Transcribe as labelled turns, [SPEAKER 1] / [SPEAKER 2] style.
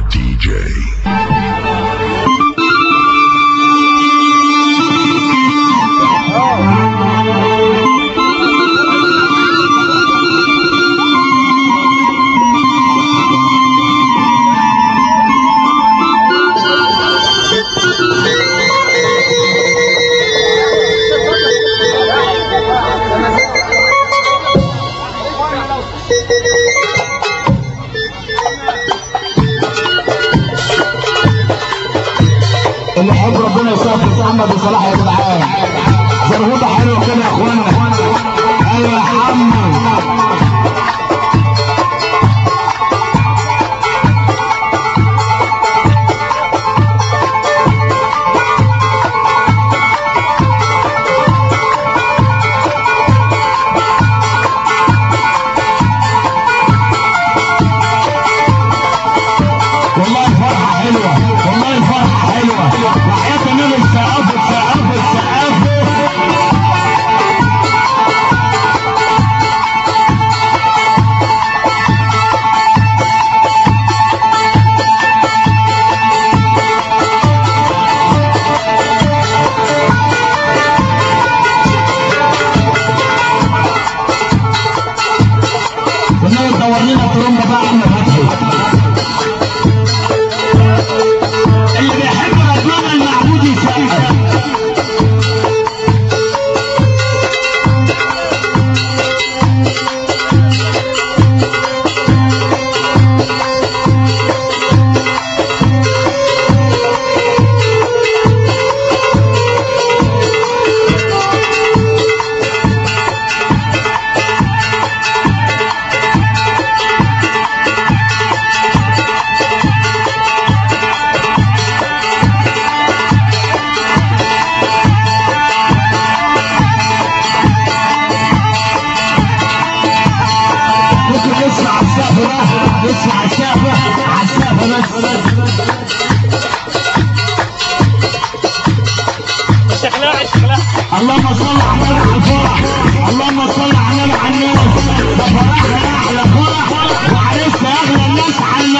[SPEAKER 1] the DJ.
[SPEAKER 2] اللي يحب ربنا يسافر محمد وصلاح يا جدعان زرهوطه حلوه كده يا اخوانا ايوه يا محمد والله الفرحة حلوة والله الفرحة حلوة وحياة النبي السقافة السقافة السقافة والنبي تدور لنا الترومبة بقى عم فتحي اللي بيحب ربنا المعبود يسقف ممكن نسمع السقف ده نسمع السقف على السقف بس
[SPEAKER 3] استخلاع استخلاع
[SPEAKER 2] اللهم صل على النبي على الفرح اللهم صل على النبي على الناس ده فرحنا احلى فرح وعرفنا اغلى الناس على